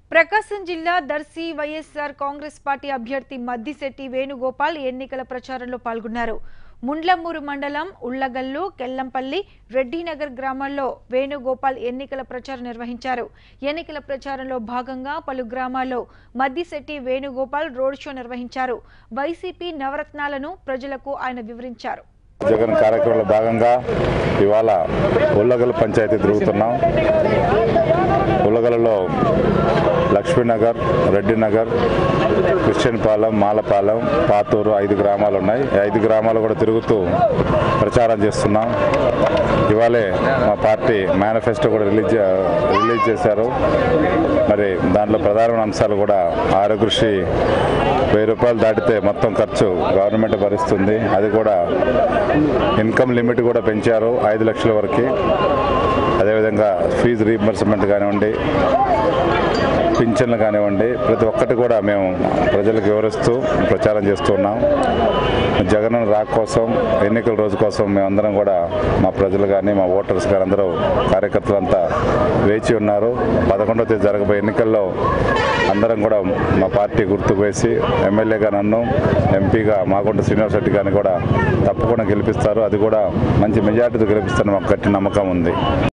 ప్రకాశం జిల్లా దర్శి వైఎస్ఆర్ కాంగ్రెస్ పార్టీ అభ్యర్థి మద్దిశెట్టి వేణుగోపాల్ ఎన్నికల ప్రచారంలో పాల్గొన్నారు ముండ్లమూరు మండలం ఉళ్లగల్లు కెల్లంపల్లి రెడ్డినగర్ గ్రామాల్లో వేణుగోపాల్ ఎన్నికల ప్రచారం నిర్వహించారు ఎన్నికల ప్రచారంలో భాగంగా పలు గ్రామాల్లో మద్దిశెట్టి వేణుగోపాల్ రోడ్ షో నిర్వహించారు వైసీపీ నవరత్నాలను ప్రజలకు ఆయన వివరించారు జగన్ కార్యక్రమంలో భాగంగా ఇవాళ ఉల్లగల్ పంచాయతీ తిరుగుతున్నాం ఉల్లగలలో లక్ష్మీనగర్ రెడ్డినగర్ క్రిస్టియన్పాలెం మాలపాలెం పాతూరు ఐదు గ్రామాలు ఉన్నాయి ఈ ఐదు గ్రామాలు కూడా తిరుగుతూ ప్రచారం చేస్తున్నాం ఇవాళే మా పార్టీ మేనిఫెస్టో కూడా రిలీజ్ చే- రిలీజ్ చేశారు మరి దాంట్లో ప్రధానమైన అంశాలు కూడా ఆరోగ్యశ్రీ వెయ్యి రూపాయలు దాటితే మొత్తం ఖర్చు గవర్నమెంట్ భరిస్తుంది అది కూడా ఇన్కమ్ లిమిట్ కూడా పెంచారు ఐదు లక్షల వరకు అదేవిధంగా ఫీజు రీఎంబర్స్మెంట్ కానివ్వండి పింఛన్లు కానివ్వండి ప్రతి ఒక్కటి కూడా మేము ప్రజలకు వివరిస్తూ ప్రచారం చేస్తూ ఉన్నాం జగన్ రాక్ కోసం ఎన్నికల రోజు కోసం మేమందరం కూడా మా ప్రజలు కానీ మా ఓటర్స్ కానీ అందరూ కార్యకర్తలంతా వేచి ఉన్నారు పదకొండవ తేదీ జరగబోయే ఎన్నికల్లో అందరం కూడా మా పార్టీ గుర్తుకు వేసి ఎమ్మెల్యేగా నన్ను ఎంపీగా మాగుంట శ్రీనివాస్ రెడ్డి గారిని కూడా తప్పకుండా గెలిపిస్తారు అది కూడా మంచి మెజార్టీతో గెలిపిస్తారని మాకు గట్టి నమ్మకం ఉంది